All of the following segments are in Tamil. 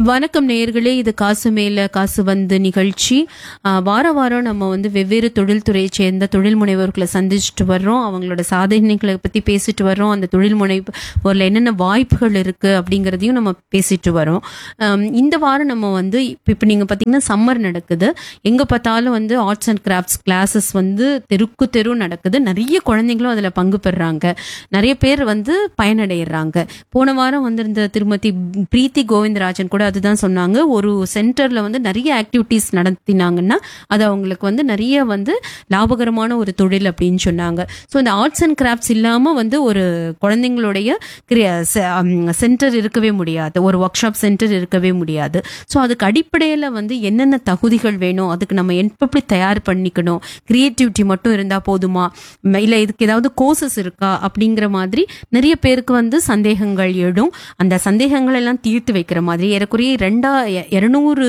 வணக்கம் நேயர்களே இது காசு மேல காசு வந்து நிகழ்ச்சி ஆஹ் வார வாரம் நம்ம வந்து வெவ்வேறு தொழில்துறையை சேர்ந்த தொழில் முனைவோர்களை சந்திச்சுட்டு வர்றோம் அவங்களோட சாதனைகளை பத்தி பேசிட்டு வர்றோம் அந்த தொழில் முனைவோர்ல என்னென்ன வாய்ப்புகள் இருக்கு அப்படிங்கறதையும் நம்ம பேசிட்டு வரோம் ஆம், இந்த வாரம் நம்ம வந்து இப்ப இப்ப நீங்க பாத்தீங்கன்னா சம்மர் நடக்குது எங்க பார்த்தாலும் வந்து ஆர்ட்ஸ் அண்ட் கிராஃப்ட்ஸ் கிளாஸஸ் வந்து தெருக்கு தெரு நடக்குது நிறைய குழந்தைங்களும் அதுல பங்கு பெறுறாங்க நிறைய பேர் வந்து பயனடைகிறாங்க போன வாரம் வந்திருந்த திருமதி பிரீத்தி கோவிந்தராஜன் கூட அதுதான் சொன்னாங்க ஒரு சென்டர்ல வந்து நிறைய ஆக்டிவிட்டீஸ் நடத்தினாங்கன்னா அது அவங்களுக்கு வந்து நிறைய வந்து லாபகரமான ஒரு தொழில் அப்படின்னு சொன்னாங்க ஸோ இந்த ஆர்ட்ஸ் அண்ட் கிராஃப்ட்ஸ் இல்லாம வந்து ஒரு குழந்தைங்களுடைய சென்டர் இருக்கவே முடியாது ஒரு ஒர்க் ஷாப் சென்டர் இருக்கவே முடியாது ஸோ அதுக்கு அடிப்படையில் வந்து என்னென்ன தகுதிகள் வேணும் அதுக்கு நம்ம எப்படி தயார் பண்ணிக்கணும் கிரியேட்டிவிட்டி மட்டும் இருந்தா போதுமா ம, இல்ல இதுக்கு ஏதாவது கோர்சஸ் இருக்கா அப்படிங்கிற மாதிரி நிறைய பேருக்கு வந்து சந்தேகங்கள் எழும் அந்த சந்தேகங்கள் எல்லாம் தீர்த்து வைக்கிற மாதிரி ஏறக்குறைய ரெண்டா எ- இருநூறு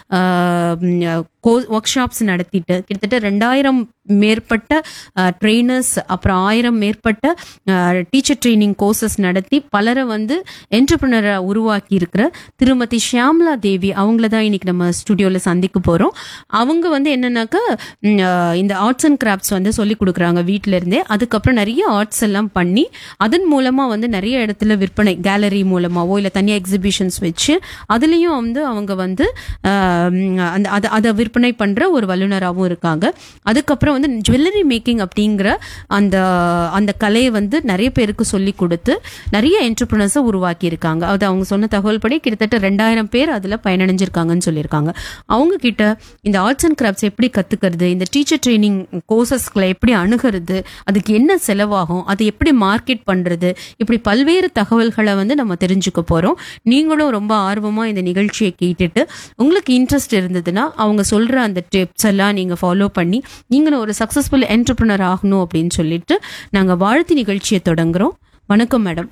ஒர்க் ஷாப்ஸ் நடத்திட்டு கிட்டத்தட்ட ரெண்டாயிரம் மேற்பட்ட ட்ரெயினர்ஸ் அப்புறம் ஆயிரம் மேற்பட்ட டீச்சர் ட்ரைனிங் கோர்சஸ் நடத்தி பலரை வந்து என்டர்பிரினரை உருவாக்கி இருக்கிற திருமதி ஷியாம்லா தேவி அவங்கள தான் இன்னைக்கு நம்ம ஸ்டுடியோவில் சந்திக்க போகிறோம் அவங்க வந்து என்னன்னாக்கா ம், அஹ், இந்த ஆர்ட்ஸ் அண்ட் கிராஃப்ட்ஸ் வந்து சொல்லி கொடுக்குறாங்க வீட்டில இருந்தே அதுக்கப்புறம் நிறைய ஆர்ட்ஸ் எல்லாம் பண்ணி அதன் மூலமா வந்து நிறைய இடத்துல விற்பனை கேலரி மூலமாவோ இல்லை தனியாக எக்ஸிபிஷன்ஸ் வச்சு அதுலேயும் வந்து அவங்க வந்து ஆஹ், ம், அந்த அதை அதை விற்பனை பண்ற ஒரு வல்லுநராகவும் இருக்காங்க அதுக்கப்புறம் வந்து ஜுவல்லரி மேக்கிங் அப்படிங்கிற அந்த அந்த கலையை வந்து நிறைய பேருக்கு சொல்லி கொடுத்து நிறைய என்டர்பிரினர்ஸை உருவாக்கி இருக்காங்க அது அவங்க சொன்ன தகவல் படி கிட்டத்தட்ட ரெண்டாயிரம் பேர் அதுல பயனடைஞ்சிருக்காங்கன்னு சொல்லியிருக்காங்க அவங்க கிட்ட இந்த ஆர்ட்ஸ் அண்ட் கிராஃப்ட்ஸ் எப்படி கத்துக்கிறது இந்த டீச்சர் ட்ரைனிங் கோர்சஸ்களை எப்படி அணுகிறது அதுக்கு என்ன செலவாகும் அதை எப்படி மார்க்கெட் பண்றது இப்படி பல்வேறு தகவல்களை வந்து நம்ம தெரிஞ்சுக்க போறோம் நீங்களும் ரொம்ப ஆர்வமா இந்த நிகழ்ச்சியை கேட்டுட்டு உங்களுக்கு இன்ட்ரெஸ்ட் இருந்ததுன்னா அவங்க சொல்ற அந்த டிப்ஸ் எல்லாம் நீங்க ஃபாலோ பண்ணி நீங்களும் ஒரு சக்சஸ்ஃபுல் என்டர்பிரினர் ஆகணும் அப்படின்னு சொல்லிட்டு நாங்க வாழ்த்து நிகழ்ச்சியை தொடங்குறோம் வணக்கம் மேடம்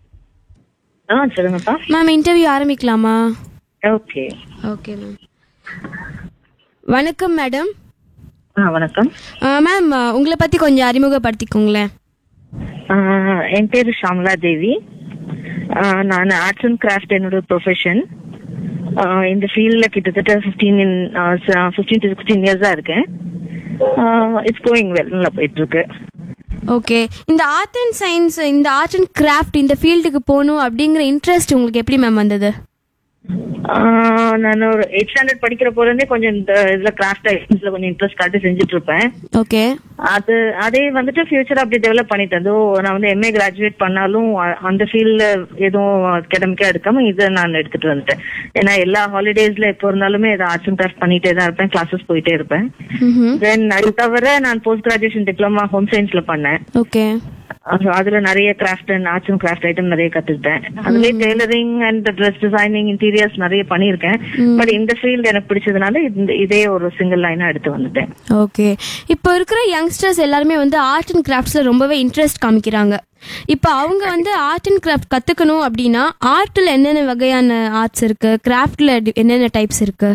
ஆ சொல்லுங்கப்பா மேம் இன்டர்வியூ ஆரம்பிக்கலாமா ஓகே ஓகே மேம் வணக்கம் மேடம் ஆ வணக்கம் மேம் உங்களை பற்றி கொஞ்சம் அறிமுகப்படுத்திக்கோங்களேன் ஆ, என் பேரு ஷாம்லா தேவி ஆ, நான் ஆர்ட்ஸ் அண்ட் கிராஃப்ட் என்னோட ப்ரொஃபஷன் இந்த ஃபீல்டில் கிட்டத்தட்ட ஃபிஃப்டீன் ஃபிஃப்டீன் டு சிக்ஸ்டீன் இயர்ஸாக இருக்கேன் இட்ஸ் கோயிங் வெல் நல்லா போயிட்டு இருக்கு ஓகே இந்த ஆர்ட் அண்ட் சயின்ஸ் இந்த ஆர்ட் அண்ட் கிராஃப்ட் இந்த ஃபீல்டுக்கு போகணும் அப்படிங்கிற இன்ட்ரெஸ்ட் உங்களுக்கு எப்படி மேம் வந்தது ஆ, நான் ஒரு எயிட் ஸ்டாண்டர்ட் படிக்கிற போலேருந்தே கொஞ்சம் இந்த இதுல கிராஃப்ட் ஐட்டம்ஸ்ல கொஞ்சம் இன்ட்ரெஸ்ட் காட்டி செஞ்சுட்டு இருப்பேன் ஓகே அது அதே வந்துட்டு ஃபியூச்சர் அப்படி டெவலப் பண்ணிட்டேன் அதோ நான் வந்து எம்ஏ கிராஜுவேட் பண்ணாலும் அ- அந்த ஃபீல்ட்ல எதுவும் அகடமிக்கா எடுக்காம இதை நான் எடுத்துட்டு வந்துட்டேன் ஏன்னா எல்லா ஹாலிடேஸ்ல எப்போ இருந்தாலுமே இதை ஆர்ட்ஸ் அண்ட் கிராஃப்ட் பண்ணிட்டே தான் இருப்பேன் கிளாஸஸ் போயிட்டே இருப்பேன் தென் அது தவிர நான் போஸ்ட் கிராஜுவேஷன் டிப்ளமா ஹோம் சயின்ஸ்ல பண்ணேன் ஓகே So அதுல நிறைய craft and arts and craft item நிறைய கத்துக்கிட்டேன் அதுலயே tailoring and dress designing interiors நிறைய பண்ணியிருக்கேன் பட் இந்த ஃபீல்டு எனக்கு பிடிச்சதுனால இந்த இதே ஒரு சிங்கிள் லைனா எடுத்து வந்துட்டேன் ஓகே இப்போ இருக்கிற யங்ஸ்டர்ஸ் எல்லாருமே வந்து ஆர்ட் அண்ட் கிராஃப்ட்ஸில் ரொம்பவே இன்ட்ரெஸ்ட் காமிக்கிறாங்க இப்போ அவங்க வந்து ஆர்ட் அண்ட் கிராஃப்ட் கற்றுக்கணும் அப்படின்னா ஆர்ட்டில் என்னென்ன வகையான ஆர்ட்ஸ் இருக்கு கிராஃப்டில் என்னென்ன டைப்ஸ் இருக்கு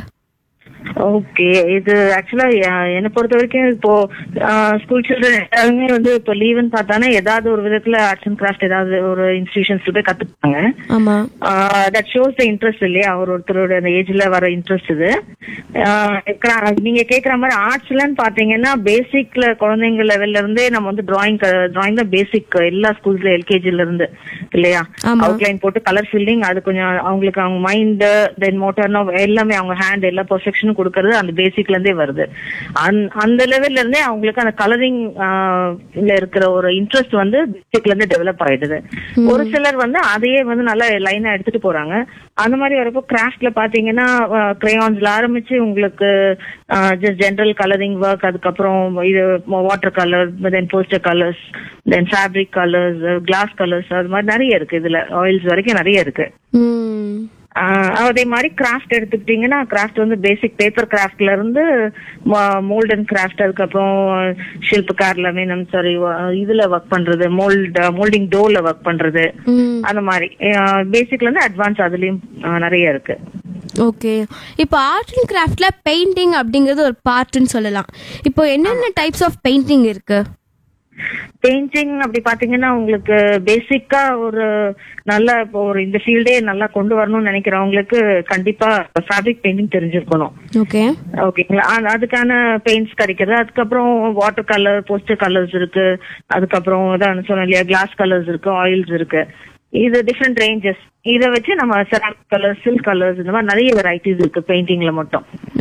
ஓகே இது ஆக்சுவலா என்னை பொறுத்த வரைக்கும் இப்போ ஸ்கூல் சில்ட்ரன் எல்லாருமே வந்து இப்போ லீவுன்னு பார்த்தானே ஏதாவது ஒரு விதத்துல ஆர்ட்ஸ் அண்ட் கிராஃப்ட் ஏதாவது ஒரு இன்ஸ்டிடியூஷன்ஸ்ல போய் கத்துப்பாங்க ஆமாம் தட் ஷோஸ் த இன்ட்ரெஸ்ட் இல்லையா அவர் ஒருத்தரோட அந்த ஏஜ்ல வர இன்ட்ரெஸ்ட் இது ஆஹ் cra- நீங்க கேக்குற மாதிரி ஆர்ட்ஸ்லன்னு பாத்தீங்கன்னா பேசிக்ல குழந்தைங்க லெவல்ல இருந்தே நம்ம வந்து டிராயிங் டிராயிங் தான் பேசிக் எல்லா ஸ்கூல்ஸ்ல எல்கேஜில இருந்து இல்லையா ஆமா. அவுட்லைன் போட்டு கலர் ஃபில்லிங் அது கொஞ்சம் அவங்களுக்கு அவங்க மைண்ட் தென் மோட்டர்னா எல்லாமே அவங்க ஹேண்ட் எல்லா பெர்ஃபெக்ஷனும் கொடுக்கறது அந்த பேசிக்ல இருந்தே வருது அந்த- அந்த லெவல்ல இருந்தே அவங்களுக்கு அந்த கலரிங் இருக்கிற ஒரு இன்ட்ரெஸ்ட் வந்து பேசிக்ல இருந்து டெவலப் ஆயிடுது ஒரு சிலர் வந்து அதையே வந்து நல்லா லைனா எடுத்துட்டு போறாங்க அந்த மாதிரி வரப்போ கிராஃப்ட்ல பாத்தீங்கன்னா கிரேயான்ஸ்ல ஆரம்பிச்சு உங்களுக்கு ஜஸ்ட் ஜென்ரல் கலரிங் ஒர்க் அதுக்கப்புறம் இது water colour then poster colours then fabric colours glass colours அது மாதிரி நிறைய இருக்கு இதுல ஆயில்ஸ் வரைக்கும் நிறைய இருக்கு ம் ஆஹ் அதே மாதிரி கிராஃப்ட் எடுத்துக்கிட்டீங்கன்னா கிராஃப்ட் வந்து பேசிக் பேப்பர் கிராஃப்ட்ல இருந்து மோல்ட் அண்ட் கிராஃப்ட் அதுக்கப்புறம் ஷில்பக்கார்ல மீனம் சாரி இதுல ஒர்க் பண்றது மோல்ட் மோல்டிங் டோர்ல ஒர்க் பண்றது ம் அந்த மாதிரி பேசிக்ல இருந்து அட்வான்ஸ் அதுலயும் ஆஹ் நிறைய இருக்கு ஓகே இப்போ ஆர்ட் அண்ட் கிராஃப்ட்ல பெயிண்டிங் அப்படிங்கிறது ஒரு பார்ட்னு சொல்லலாம் இப்போ என்னென்ன டைப்ஸ் ஆஃப் பெயிண்டிங் இருக்கு பெயிண்டிங் அப்படி பாத்தீங்கன்னா உங்களுக்கு பேசிக்கா ஒரு நல்ல இப்போ ஒரு இந்த ஃபீல்டே நல்லா கொண்டு வரணும்னு நினைக்கிறவங்களுக்கு கண்டிப்பா ஃபேப்ரிக் பெயிண்டிங் தெரிஞ்சிருக்கணும் ஓகே ஓகேங்களா அது- அதுக்கான பெயிண்ட்ஸ் கிடைக்கிறது அதுக்கப்புறம் வாட்டர் கலர் போஸ்டர் கலர்ஸ் இருக்கு அதுக்கப்புறம் தான் சொன்னேன் இல்லையா கிளாஸ் கலர்ஸ் இருக்கு ஆயில்ஸ் இருக்கு இது டிஃப்ரெண்ட் ரேஞ்சஸ் இதை வச்சு நம்ம செராமிக் கலர்ஸ் சில்க் கலர்ஸ் இந்த மாதிரி நிறைய வெரைட்டிஸ் இருக்கு பெயிண்டிங்ல மட்டும்